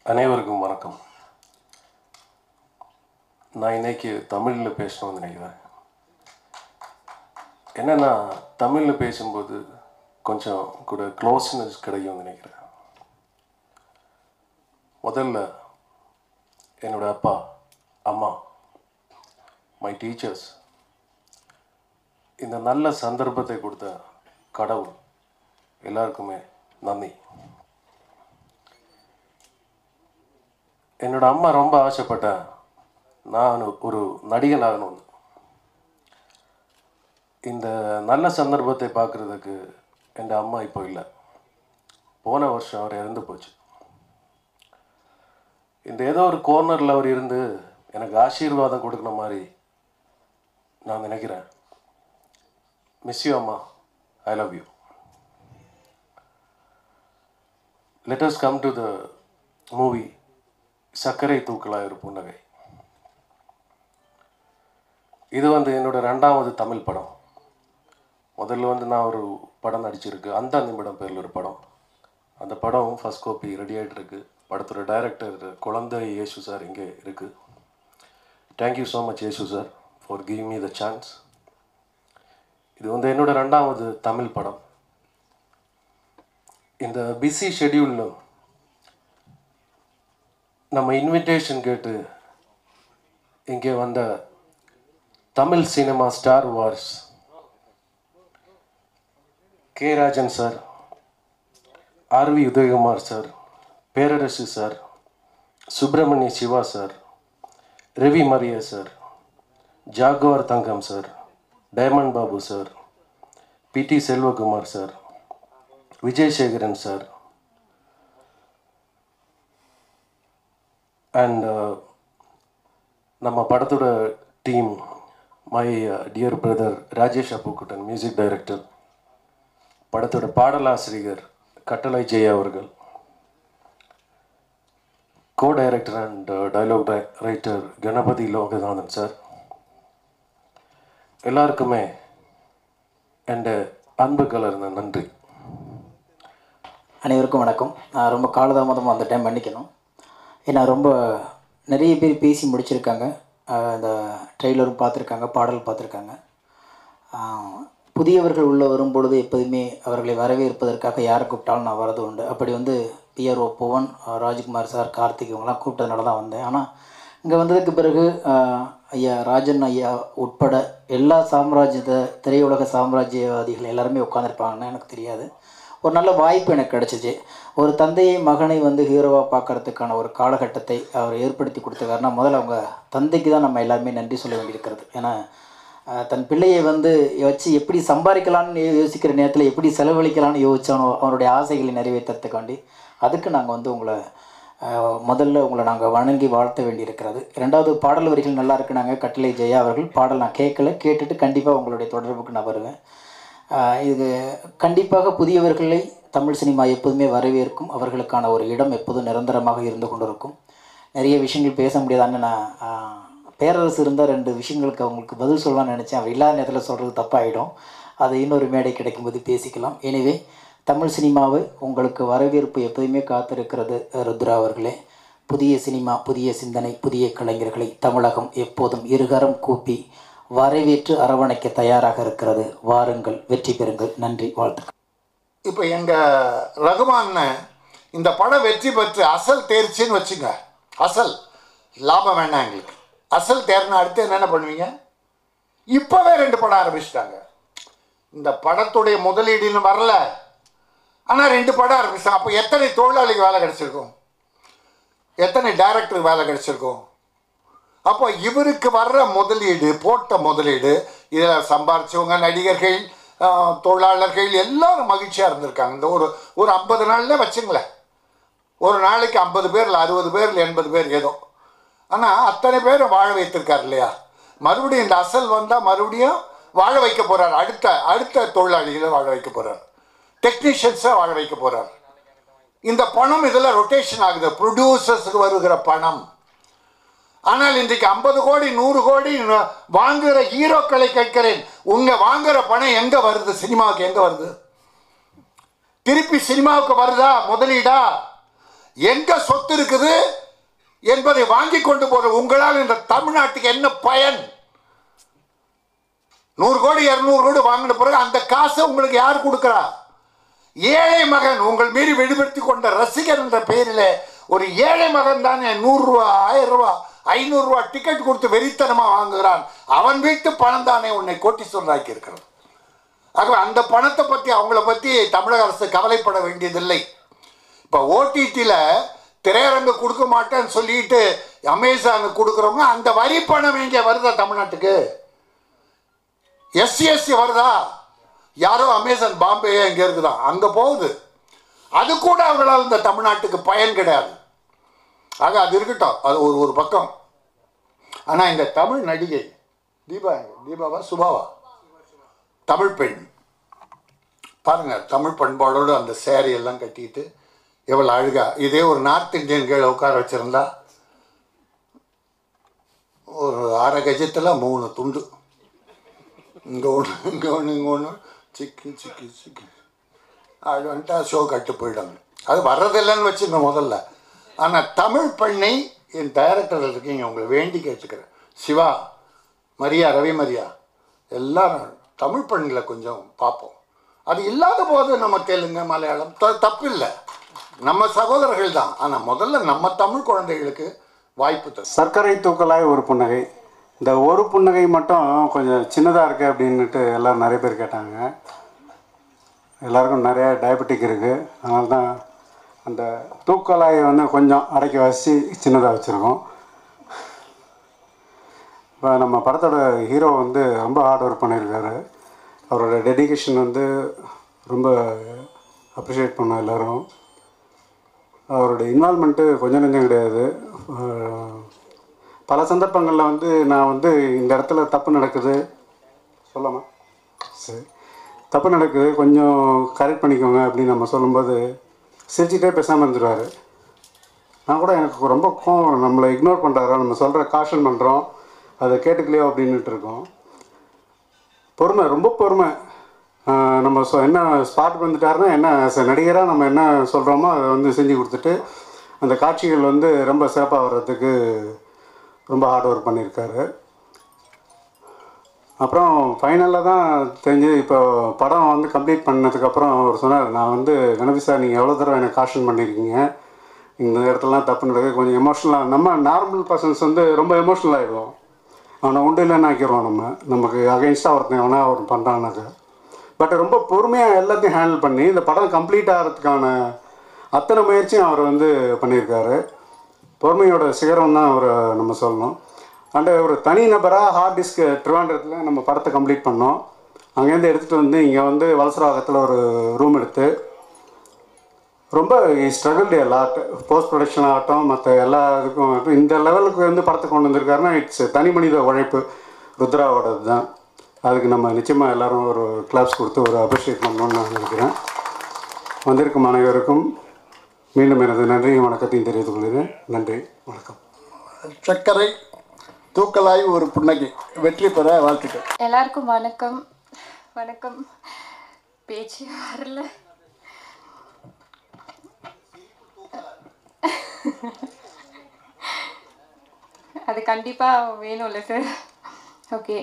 அனைவருக்கும் வணக்கம் நான் இன்னைக்கு தமிழில் பேசணும்னு நினைக்கிறேன் என்னென்னா தமிழில் பேசும்போது கொஞ்சம் கூட க்ளோஸ்னஸ் கிடைக்கும்னு நினைக்கிறேன் முதல்ல என்னோட அப்பா அம்மா மை டீச்சர்ஸ் இந்த நல்ல சந்தர்ப்பத்தை கொடுத்த கடவுள் எல்லாருக்குமே நன்றி என்னோட அம்மா ரொம்ப ஆசைப்பட்டேன் நான் ஒரு நடிகன் ஆகணும்னு இந்த நல்ல சந்தர்ப்பத்தை பார்க்குறதுக்கு என் அம்மா இப்போ இல்லை போன வருஷம் அவர் இறந்து போச்சு இந்த ஏதோ ஒரு கோர்னரில் அவர் இருந்து எனக்கு ஆசீர்வாதம் கொடுக்குற மாதிரி நான் நினைக்கிறேன் மிஸ் யூ அம்மா I love you let us come to the movie சர்க்கரை தூக்கலாக ஒரு புன்னகை இது வந்து என்னோட ரெண்டாவது தமிழ் படம் முதல்ல வந்து நான் ஒரு படம் நடிச்சிருக்கு அந்த நிமிடம் பேரில் ஒரு படம் அந்த படம் ஃபர்ஸ்ட் காப்பி ரெடி ஆகிட்டு இருக்கு படத்தோட டைரக்டர் குழந்தை இயேசு சார் இங்கே இருக்குது thank you so much Yesu sir for giving me the chance இது வந்து என்னோட ரெண்டாவது தமிழ் படம் இந்த பிஸி ஷெட்யூலில் நம்ம இன்விடேஷன் கேட்டு இங்கே வந்த Tamil cinema stalwarts K Rajan sir RV Udhayakumar sir Perarasu sir Subramaniya Siva sir Ravi Mariya sir Jaguar Thangam sir diamond Babu sir PT Selvakumar sir Vijay Sekaran sir and நம்ம படத்தோட team my dear brother Rajesh Appukuttan music director படத்தோட பாடலாசிரியர் கட்டளை ஜெயா அவர்கள் co director and dialogue writer Ganapathy Loganathan sir எல்லாருக்குமே என் அன்பு கலர்ந்த நன்றி அனைவருக்கும் வணக்கம் நான் ரொம்ப காலதாமதமாக வந்துட்டேன் மன்னிக்கணும் ஏன்னா ரொம்ப நிறைய பேர் பேசி முடிச்சிருக்காங்க ஆஹ் இந்த ட்ரெய்லரும் பார்த்துருக்காங்க பாடல் பார்த்துருக்காங்க ஆஹ் புதியவர்கள் உள்ள வரும்பொழுது எப்போதுமே அவர்களை வரவேற்பதற்காக யாரை கூப்பிட்டாலும் நான் வரது உண்டு அப்படி வந்து பிஆர்ஓ புவன் ஆஹ் ராஜ்குமார் சார் கார்த்திக் இவங்கெல்லாம் கூப்பிட்டதுனால தான் வந்தேன் ஆனால் இங்கே வந்ததுக்கு பிறகு ஆஹ் ஐயா ராஜன் ஐயா உட்பட எல்லா சாம்ராஜ்யத்தை திரையுலக சாம்ராஜ்யவாதிகள் எல்லாருமே உட்காந்துருப்பாங்கன்னு எனக்கு தெரியாது ஒரு நல்ல வாய்ப்பு எனக்கு கிடச்சிச்சு ஒரு தந்தையை மகனை வந்து ஹீரோவாக பார்க்கறதுக்கான ஒரு காலகட்டத்தை அவர் ஏற்படுத்தி கொடுத்துருக்காருன்னா முதல்ல அவங்க தந்தைக்கு தான் நம்ம எல்லாருமே நன்றி சொல்ல வேண்டியிருக்கிறது ஏன்னா ஆஹ் தன் பிள்ளையை வந்து வச்சு எப்படி சம்பாதிக்கலாம்னு யோ- யோசிக்கிற நேரத்தில் எப்படி செலவழிக்கலாம்னு யோசிச்சானோ அவனுடைய ஆசைகளை நிறைவேற்றுறதுக்காண்டி அதுக்கு நாங்கள் வந்து உங்களை ஆஹ் முதல்ல உங்களை நாங்கள் வணங்கி வாழ்த்த வேண்டியிருக்கிறது ரெண்டாவது பாடல் வரிகள் நல்லா இருக்குனாங்க கட்டளை ஜெயா அவர்கள் பாடல் நான் கேட்கல கேட்டுட்டு கண்டிப்பாக உங்களுடைய தொடர்புக்கு நான் வருவேன் ஆஹ் இது கண்டிப்பாக புதியவர்களை தமிழ் சினிமா எப்போதுமே வரவேற்கும் அவர்களுக்கான ஒரு இடம் எப்போதும் நிரந்தரமாக இருந்து கொண்டிருக்கும் நிறைய விஷயங்கள் பேச முடியாதான்னு நான் ஆஹ், பேரரசு இருந்தால் ரெண்டு விஷயங்களுக்கு அவங்களுக்கு பதில் சொல்லலாம்னு நினச்சேன் அவர் இல்லாத நேரத்தில் சொல்கிறது தப்பாயிடும் அது இன்னொரு மேடை கிடைக்கும்போது பேசிக்கலாம் எனவே தமிழ் சினிமாவை உங்களுக்கு வரவேற்பு எப்போதுமே காத்திருக்கிறது ருத்ரா அவர்களே புதிய சினிமா புதிய சிந்தனை புதிய கலைஞர்களை தமிழகம் எப்போதும் இருகரம் கூப்பி வரவேற்று அரவணைக்க தயாராக இருக்கிறது வாருங்கள் வெற்றி பெறுங்கள் நன்றி வாழ்த்துக்கள் இப்போ எங்கள் ரகுமான் இந்த படம் வெற்றி பெற்று அசல் தேர்ச்சின்னு வச்சுங்க அசல் லாபம் வேணாம் எங்களுக்கு அசல் தேர்னா அடுத்து என்னென்ன பண்ணுவீங்க இப்போவே ரெண்டு படம் ஆரம்பிச்சிட்டாங்க இந்த படத்துடைய முதலீடுன்னு வரல ஆனால் ரெண்டு படம் ஆரம்பிச்சிட்டாங்க அப்போ எத்தனை தொழிலாளிக்கு வேலை கிடைச்சிருக்கும் எத்தனை டைரக்டருக்கு வேலை கிடைச்சிருக்கும் அப்போ இவருக்கு வர்ற முதலீடு போட்ட முதலீடு இதில் சம்பாரிச்சவங்க நடிகர்கள் ஆஹ், தொழிலாளர்கள் எல்லாரும் மகிழ்ச்சியாக இருந்திருக்காங்க இந்த ஒரு ஒரு ஐம்பது நாள்ல வச்சுங்களேன் ஒரு நாளைக்கு ஐம்பது பேர் இல்லை அறுபது பேர் இல்லை எண்பது பேர் ஏதோ ஆனால் அத்தனை பேரும் வாழ வைத்திருக்கார் இல்லையா மறுபடியும் இந்த அசல் வந்தால் மறுபடியும் வாழ வைக்க போகிறார் அடுத்த அடுத்த தொழிலாளிகளை வாழ வைக்க போகிறார் டெக்னீஷியன்ஸை வாழ வைக்க போகிறார் இந்த பணம் இதில் ரொட்டேஷன் ஆகுது ப்ரொடியூசர்ஸுக்கு வருகிற பணம் ஆனால் இன்றைக்கு ஐம்பது கோடி நூறு கோடி ந- வாங்குகிற ஹீரோக்களை கேட்கிறேன் உங்க வாங்குற பணம் எங்க வருது சினிமாவுக்கு எங்க வருது திருப்பி சினிமாவுக்கு வருதா முதலீடா எங்க சொத்து இருக்குது என்பதை வாங்கி கொண்டு போற உங்களால் இந்த தமிழ்நாட்டுக்கு என்ன பயன் நூறு கோடி இரநூறு கோடி வாங்கின பிறகு அந்த காசை உங்களுக்கு யார் கொடுக்குறா ஏழை மகன் உங்கள் மீறி வெளிப்படுத்தி கொண்ட ரசிகர் என்ற பெயரில் ஒரு ஏழை மகன் தானே நூறுரூவா ஆயிரம் ரூபா ஐநூறுரூவா டிக்கெட் கொடுத்து வெறித்தனமா வாங்குகிறான் அவன் வீட்டு பணம் தானே உன்னை கோட்டி சொல்லாக்கி இருக்கிறது ஆகவே அந்த பணத்தை பற்றி அவங்கள பற்றி தமிழக அரசு கவலைப்பட வேண்டியதில்லை இப்போ ஓடிடியில் திரையரங்கு கொடுக்க மாட்டேன்னு சொல்லிட்டு அமேசானுக்கு கொடுக்குறவங்க அந்த வரி பணம் இங்கே வருதா தமிழ்நாட்டுக்கு எஸ்சிஎஸ்சி வருதா யாரோ அமேசான் பாம்பே இங்கே இருக்குதா அங்கே போகுது அது கூட அவங்களால் இந்த தமிழ்நாட்டுக்கு பயன் கிடையாது ஆக அது இருக்கட்டும் அது ஒரு ஒரு பக்கம் ஆனால் இந்த தமிழ் நடிகை தீபா எங்க? தீபாவா சுபாவா தமிழ் பெண் பாருங்க தமிழ் பண்பாடோடு அந்த சேரீ எல்லாம் கட்டிட்டு எவ்வளோ அழகா இதே ஒரு நார்த் இந்தியன் கீழே உட்கார வச்சிருந்தா ஒரு அரை கஜத்தில் மூணு துண்டு இங்கே ஒன்று இங்கே ஒன்று இங்கே ஒன்று சிக்கி சிக்கி சிக்கி அது வந்துட்டு ஷோ கட்டு போயிடுங்க அது வர்றதில்லைன்னு வச்சுங்க முதல்ல ஆனால் தமிழ் பெண்ணை என் டைரக்டர் இருக்கீங்க உங்களை வேண்டி கேட்டுக்கிறேன் சிவா மரியா ரவி மரியா எல்லாரும் தமிழ் பெண்ணில் கொஞ்சம் பார்ப்போம் அது இல்லாத போது நம்ம தெலுங்கு மலையாளம் த தப்பு இல்லை நம்ம சகோதரர்கள் தான் ஆனால் முதல்ல நம்ம தமிழ் குழந்தைகளுக்கு வாய்ப்பு தரும் சர்க்கரை தூக்கலாய் ஒரு புன்னகை இந்த ஒரு புன்னகை மட்டும் கொஞ்சம் சின்னதாக இருக்குது அப்படின்னுட்டு எல்லோரும் நிறைய பேர் கேட்டாங்க எல்லாருக்கும் நிறைய டயபெட்டிக் இருக்குது அதனால தான் அந்த தூக்கலாயை வந்து கொஞ்சம் அடக்கி வச்சு சின்னதாக வச்சுருக்கோம் இப்போ நம்ம படத்தோட ஹீரோ வந்து ரொம்ப ஹார்ட் ஒர்க் பண்ணியிருக்காரு அவரோட டெடிகேஷன் வந்து ரொம்ப அப்ரிஷியேட் பண்ணோம் எல்லோரும் அவரோட இன்வால்மெண்ட்டு கொஞ்சம் நெஞ்சம் கிடையாது அஹ் பல சந்தர்ப்பங்களில் வந்து நான் வந்து இந்த இடத்துல தப்பு நடக்குது சொல்லாமா சரி தப்பு நடக்குது கொஞ்சம் கரெக்ட் பண்ணிக்கோங்க அப்படின்னு நம்ம சொல்லும்போது சிரிச்சிட்டே பேசாமல் இருந்துருவார் நான் கூட எனக்கு ரொம்ப கோவம் நம்மளை இக்னோர் பண்ணுறாரோ நம்ம சொல்கிற காஷன் பண்ணுறோம் அதை கேட்டுக்கலையோ அப்படின்னுட்டு இருக்கோம் பொறுமை ரொம்ப பொறுமை ஆஹ் நம்ம சொ என்ன ஸ்பாட்டுக்கு வந்துட்டாருன்னா என்ன ச- நடிகராக நம்ம என்ன சொல்கிறோமோ அதை வந்து செஞ்சு கொடுத்துட்டு அந்த காட்சிகள் வந்து ரொம்ப சிறப்பாக வர்றதுக்கு ரொம்ப ஹார்ட் ஒர்க் பண்ணியிருக்காரு அப்புறம் ஃபைனலில் தான் தெரிஞ்சு இப்போ படம் வந்து கம்ப்ளீட் பண்ணதுக்கப்புறம் அவர் சொன்னார் நான் வந்து கணபதி சார் நீங்கள் எவ்வளோ தடவை எனக்கு காஷன் பண்ணியிருக்கீங்க இந்த இடத்துலலாம் தப்பு நடக்குது கொஞ்சம் எமோஷ்னலாக நம்ம நார்மல் பர்சன்ஸ் வந்து ரொம்ப எமோஷ்னல் ஆகிடுவோம் அவனை உண்டு இல்லைன்னு ஆக்கிடுவோம் நம்ம நமக்கு அகைன்ஸ்டாக ஒருத்தன் எவனா அவர் பண்ணுறானாக்க பட் ரொம்ப பொறுமையாக எல்லாத்தையும் ஹேண்டில் பண்ணி இந்த படம் கம்ப்ளீட் ஆகிறதுக்கான அத்தனை முயற்சியும் அவர் வந்து பண்ணியிருக்காரு பொறுமையோட சிகரம் தான் அவரை நம்ம சொல்லணும் அண்டு ஒரு தனி நபராக ஹார்ட் டிஸ்க் ட்ரிவாண்டத்தில் நம்ம படத்தை கம்ப்ளீட் பண்ணோம் அங்கேருந்து எடுத்துகிட்டு வந்து இங்கே வந்து வலசராகத்தில் ஒரு ரூம் எடுத்து ரொம்ப ஸ்ட்ரகிள் டே லாட் போஸ்ட் ப்ரொடக்ஷன் ஆகட்டும் மற்ற எல்லா இதுக்கும் இப்ப இந்த லெவலுக்கு வந்து படத்தை கொண்டு வந்திருக்காருன்னா இட்ஸ் தனி மனித உழைப்பு ருத்ராவோடது தான் அதுக்கு நம்ம நிச்சயமாக எல்லாரும் ஒரு கிளாப்ஸ் கொடுத்து ஒரு அப்ரிஷியேட் பண்ணணும்னு நான் நினைக்கிறேன் வந்திருக்கும் அனைவருக்கும் மீண்டும் எனது நன்றியும் வணக்கத்தையும் தெரிவித்துக் கொள்கிறேன் நன்றி வணக்கம் சர்க்கரை தூக்கலாய் ஒரு புன்னகை வெற்றி பெற வாழ்த்துக்கள் எல்லாருக்கும் வணக்கம் வணக்கம் பேச்சு வரல அது கண்டிப்பாக வேணும்ல சார் ஓகே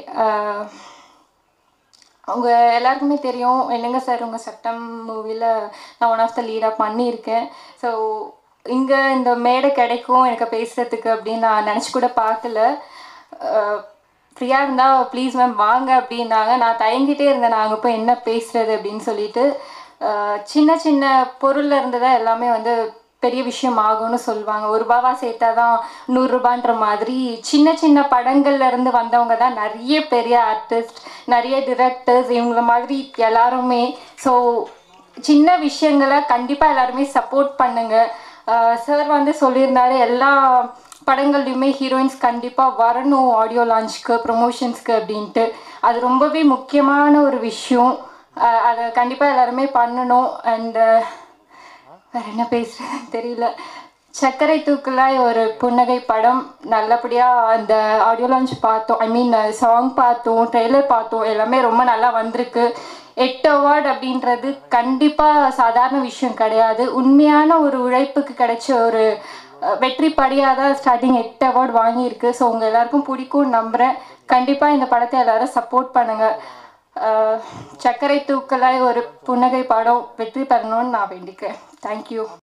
அவங்க எல்லாருக்குமே தெரியும் என்னங்க சார் உங்கள் சட்டம் மூவியில் நான் ஒன் ஆஃப் த லீடாக பண்ணியிருக்கேன் ஸோ இங்கே இந்த மேடை கிடைக்கும் எனக்கு பேசுகிறதுக்கு அப்படின்னு நான் நினச்சி கூட பார்க்கல ஃப்ரீயாக இருந்தால் ப்ளீஸ் மேம் வாங்க அப்படின்னாங்க நான் தயங்கிட்டே இருந்தேன் நான் அங்கே போய் என்ன பேசுகிறது அப்படின்னு சொல்லிட்டு அஹ், சின்ன சின்ன பொருளில் இருந்து தான் எல்லாமே வந்து பெரிய விஷயம் ஆகும்னு சொல்லுவாங்க ஒரு ரூபாவா சேர்த்தா தான் நூறுரூபான்ற மாதிரி சின்ன சின்ன படங்கள்ல இருந்து வந்தவங்க தான் நிறைய பெரிய ஆர்டிஸ்ட் நிறைய டிரெக்டர்ஸ் இவங்கள மாதிரி எல்லாருமே ஸோ சின்ன விஷயங்களை கண்டிப்பாக எல்லாருமே சப்போர்ட் பண்ணுங்க சார் வந்து சொல்லியிருந்தாரு எல்லா படங்கள்லையுமே ஹீரோயின்ஸ் கண்டிப்பாக வரணும் ஆடியோ லான்ச்க்கு ப்ரொமோஷன்ஸ்க்கு அப்படின்ட்டு அது ரொம்பவே முக்கியமான ஒரு விஷயம் அஹ் அதை கண்டிப்பாக எல்லாருமே பண்ணணும் அண்டு வேற என்ன பேசுறதுன்னு தெரியல சர்க்கரை தூக்கலாய் ஒரு புன்னகை படம் நல்லபடியாக அந்த ஆடியோ லான்ச் பார்த்தோம் ஐ மீன் சாங் பார்த்தோம் ட்ரெய்லர் பார்த்தோம் எல்லாமே ரொம்ப நல்லா வந்திருக்கு எட்டு அவார்டு அப்படின்றது கண்டிப்பாக சாதாரண விஷயம் கிடையாது உண்மையான ஒரு உழைப்புக்கு கிடைச்ச ஒரு அஹ், வெற்றி படியாக தான் ஸ்டார்டிங் எட்டு அவார்டு வாங்கியிருக்கு ஸோ உங்கள் எல்லாருக்கும் பிடிக்கும்னு நம்புகிறேன் கண்டிப்பாக இந்த படத்தை எல்லாரும் சப்போர்ட் பண்ணுங்கள் சர்க்கரை தூக்கலாய் ஒரு புன்னகை படம் வெற்றி பெறணும்னு நான் வேண்டிக்கிறேன் தேங்க்யூ